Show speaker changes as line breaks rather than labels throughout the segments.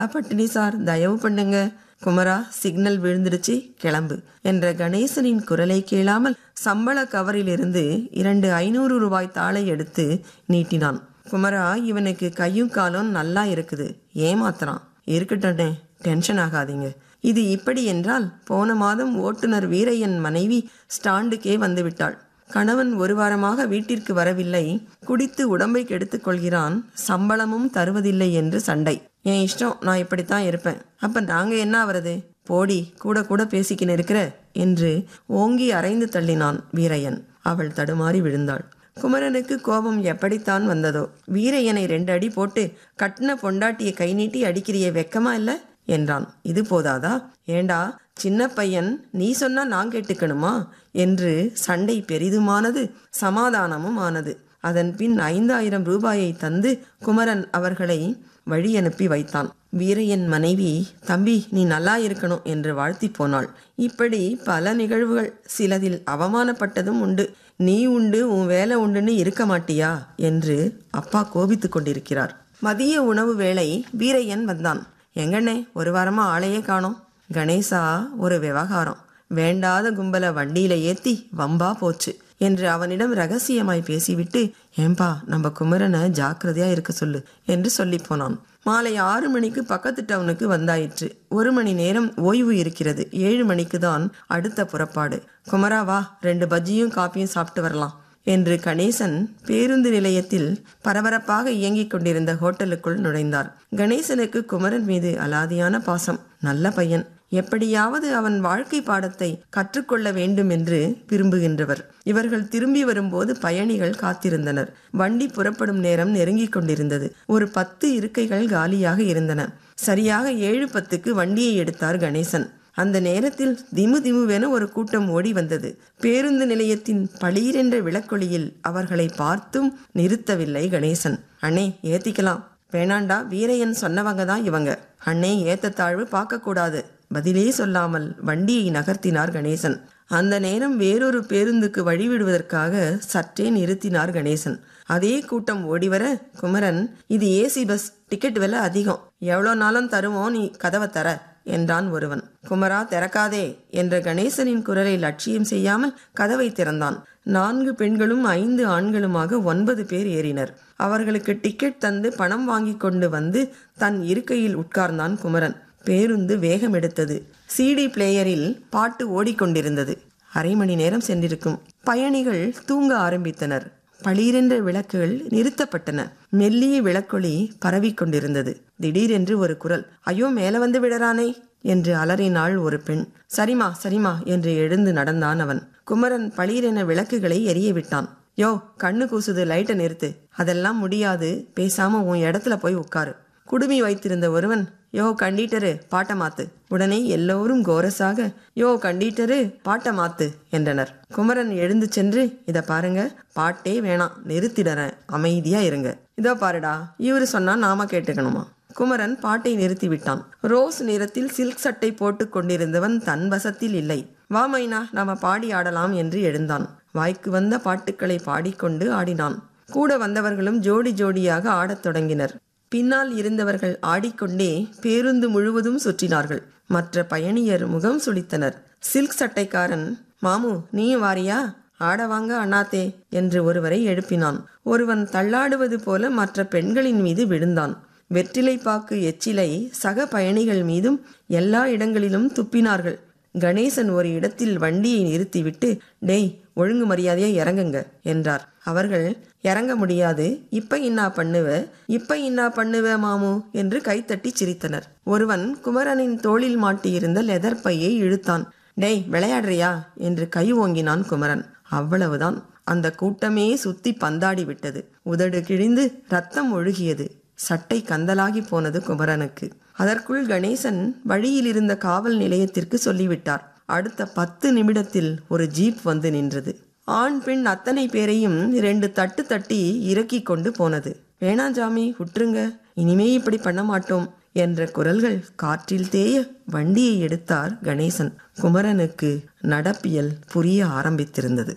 பட்டினி சார் தயவு பண்ணுங்க குமரா சிக்னல் விழுந்துடுச்சு கிளம்பு என்ற கணேசனின் குரலை கேளாமல் சம்பள கவரிலிருந்து இரண்டு ஐநூறு ரூபாய் தாளை எடுத்து நீட்டினான் குமரா இவனுக்கு கையும் காலும் நல்லா இருக்குது ஏமாத்துறான் இருக்கட்டே டென்ஷன் ஆகாதீங்க இது இப்படி என்றால் போன மாதம் ஓட்டுநர் வீரையன் மனைவி ஸ்டாண்டுக்கே வந்து விட்டாள் கணவன் ஒரு வாரமாக வீட்டிற்கு வரவில்லை குடித்து உடம்பை கெடுத்துக் கொள்கிறான் சம்பளமும் தருவதில்லை என்று சண்டை என் இஷ்டம் நான் இப்படித்தான் இருப்பேன் அப்ப நாங்க என்ன ஆவறது போடி கூட கூட பேசிக்கின்னு இருக்கிற என்று ஓங்கி அரைந்து தள்ளினான் வீரையன் அவள் தடுமாறி விழுந்தாள் குமரனுக்கு கோபம் எப்படித்தான் வந்ததோ வீரையனை ரெண்டு அடி போட்டு கட்டின பொண்டாட்டிய கை நீட்டி அடிக்கிறிய வெக்கமா இல்ல என்றான் இது போதாதா ஏண்டா சின்ன பையன் நீ சொன்னா நான் கேட்டுக்கணுமா என்று சண்டை பெரிதுமானது சமாதானமும் ஆனது அதன் பின் ஐந்தாயிரம் ரூபாயை தந்து குமரன் அவர்களை வழி அனுப்பி வைத்தான் வீரையன் மனைவி தம்பி நீ நல்லா இருக்கணும் என்று வாழ்த்தி போனாள் இப்படி பல நிகழ்வுகள் சிலதில் அவமானப்பட்டதும் உண்டு நீ உண்டு உன் வேலை உண்டுன்னு இருக்க மாட்டியா என்று அப்பா கோபித்துக் கொண்டிருக்கிறார் மதிய உணவு வேளை வீரையன் வந்தான் எங்கண்ணே ஒரு வாரமா ஆளையே காணோம் கணேசா ஒரு விவகாரம் வேண்டாத கும்பல வண்டியில ஏத்தி வம்பா போச்சு என்று அவனிடம் ரகசியமாய் பேசிவிட்டு ஏம்பா நம்ம குமரனை ஜாக்கிரதையா இருக்க சொல்லு என்று சொல்லி போனான் மாலை ஆறு மணிக்கு பக்கத்து டவுனுக்கு வந்தாயிற்று ஒரு மணி நேரம் ஓய்வு இருக்கிறது ஏழு மணிக்கு தான் அடுத்த புறப்பாடு குமரா வா ரெண்டு பஜ்ஜியும் காப்பியும் சாப்பிட்டு வரலாம் என்று கணேசன் பேருந்து நிலையத்தில் பரபரப்பாக இயங்கிக் கொண்டிருந்த ஹோட்டலுக்குள் நுழைந்தார் கணேசனுக்கு குமரன் மீது அலாதியான பாசம் நல்ல பையன் எப்படியாவது அவன் வாழ்க்கை பாடத்தை கற்றுக்கொள்ள வேண்டும் என்று விரும்புகின்றவர் இவர்கள் திரும்பி வரும்போது பயணிகள் காத்திருந்தனர் வண்டி புறப்படும் நேரம் நெருங்கிக் கொண்டிருந்தது ஒரு பத்து இருக்கைகள் காலியாக இருந்தன சரியாக ஏழு பத்துக்கு வண்டியை எடுத்தார் கணேசன் அந்த நேரத்தில் திமு திமுவென ஒரு கூட்டம் ஓடி வந்தது பேருந்து நிலையத்தின் பளீரென்ற விளக்கொளியில் அவர்களை பார்த்தும் நிறுத்தவில்லை கணேசன் அண்ணே ஏத்திக்கலாம் வேணாண்டா வீரையன் சொன்னவங்க தான் இவங்க அண்ணே ஏத்தத்தாழ்வு பார்க்க கூடாது பதிலே சொல்லாமல் வண்டியை நகர்த்தினார் கணேசன் அந்த நேரம் வேறொரு பேருந்துக்கு வழிவிடுவதற்காக சற்றே நிறுத்தினார் கணேசன் அதே கூட்டம் ஓடிவர குமரன் இது ஏசி பஸ் டிக்கெட் விலை அதிகம் எவ்வளோ நாளும் தருவோம் நீ கதவை தர என்றான் ஒருவன் குமரா திறக்காதே என்ற கணேசனின் குரலை லட்சியம் செய்யாமல் கதவை திறந்தான் நான்கு பெண்களும் ஐந்து ஆண்களுமாக ஒன்பது பேர் ஏறினர் அவர்களுக்கு டிக்கெட் தந்து பணம் வாங்கி கொண்டு வந்து தன் இருக்கையில் உட்கார்ந்தான் குமரன் பேருந்து வேகம் எடுத்தது சிடி பிளேயரில் பாட்டு ஓடிக்கொண்டிருந்தது அரை மணி நேரம் சென்றிருக்கும் பயணிகள் தூங்க ஆரம்பித்தனர் பளீரென்ற விளக்குகள் நிறுத்தப்பட்டன மெல்லிய விளக்கொளி பரவிக் கொண்டிருந்தது திடீரென்று ஒரு குரல் ஐயோ மேல வந்து விடறானே என்று அலறினாள் ஒரு பெண் சரிமா சரிமா என்று எழுந்து நடந்தான் அவன் குமரன் பளீரென விளக்குகளை எரிய விட்டான் யோ கண்ணு கூசுது லைட்டை நிறுத்து அதெல்லாம் முடியாது பேசாம உன் இடத்துல போய் உட்காரு குடுமி வைத்திருந்த ஒருவன் யோ கண்டீட்டரு பாட்ட மாத்து உடனே எல்லோரும் கோரஸாக யோ கண்டீட்டரு பாட்ட மாத்து என்றனர் குமரன் எழுந்து சென்று இத பாருங்க பாட்டே வேணாம் நிறுத்திடறேன் அமைதியா இருங்க இதோ பாருடா இவரு சொன்னா நாம கேட்டுக்கணுமா குமரன் பாட்டை நிறுத்தி விட்டான் ரோஸ் நிறத்தில் சில்க் சட்டை போட்டு கொண்டிருந்தவன் தன் வசத்தில் இல்லை வா மைனா நாம பாடி ஆடலாம் என்று எழுந்தான் வாய்க்கு வந்த பாட்டுக்களை பாடிக்கொண்டு ஆடினான் கூட வந்தவர்களும் ஜோடி ஜோடியாக ஆடத் தொடங்கினர் பின்னால் இருந்தவர்கள் ஆடிக்கொண்டே பேருந்து முழுவதும் சுற்றினார்கள் மற்ற பயணியர் முகம் சுளித்தனர் சில்க் சட்டைக்காரன் மாமு நீயும் வாரியா ஆட வாங்க அண்ணாத்தே என்று ஒருவரை எழுப்பினான் ஒருவன் தள்ளாடுவது போல மற்ற பெண்களின் மீது விழுந்தான் வெற்றிலைப்பாக்கு எச்சிலை சக பயணிகள் மீதும் எல்லா இடங்களிலும் துப்பினார்கள் கணேசன் ஒரு இடத்தில் வண்டியை நிறுத்திவிட்டு டேய் ஒழுங்கு மரியாதையா இறங்குங்க என்றார் அவர்கள் இறங்க முடியாது இப்ப இன்னா பண்ணுவ இப்ப இன்னா பண்ணுவ மாமு என்று கைத்தட்டி சிரித்தனர் ஒருவன் குமரனின் தோளில் மாட்டியிருந்த லெதர் பையை இழுத்தான் டேய் விளையாடுறியா என்று கை ஓங்கினான் குமரன் அவ்வளவுதான் அந்த கூட்டமே சுத்தி பந்தாடி விட்டது உதடு கிழிந்து ரத்தம் ஒழுகியது சட்டை கந்தலாகி போனது குமரனுக்கு அதற்குள் கணேசன் வழியில் இருந்த காவல் நிலையத்திற்கு சொல்லிவிட்டார் அடுத்த பத்து நிமிடத்தில் ஒரு ஜீப் வந்து நின்றது ஆண் பெண் அத்தனை பேரையும் ரெண்டு தட்டு தட்டி இறக்கி கொண்டு போனது வேணாஞ்சாமி விட்டுருங்க இனிமே இப்படி பண்ண மாட்டோம் என்ற குரல்கள் காற்றில் தேய வண்டியை எடுத்தார் கணேசன் குமரனுக்கு நடப்பியல் புரிய ஆரம்பித்திருந்தது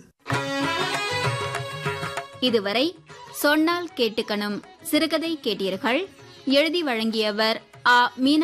இதுவரை சொன்னால் கேட்டுக்கணும் சிறுகதை கேட்டீர்கள் எழுதி வழங்கியவர் ஆ மீனா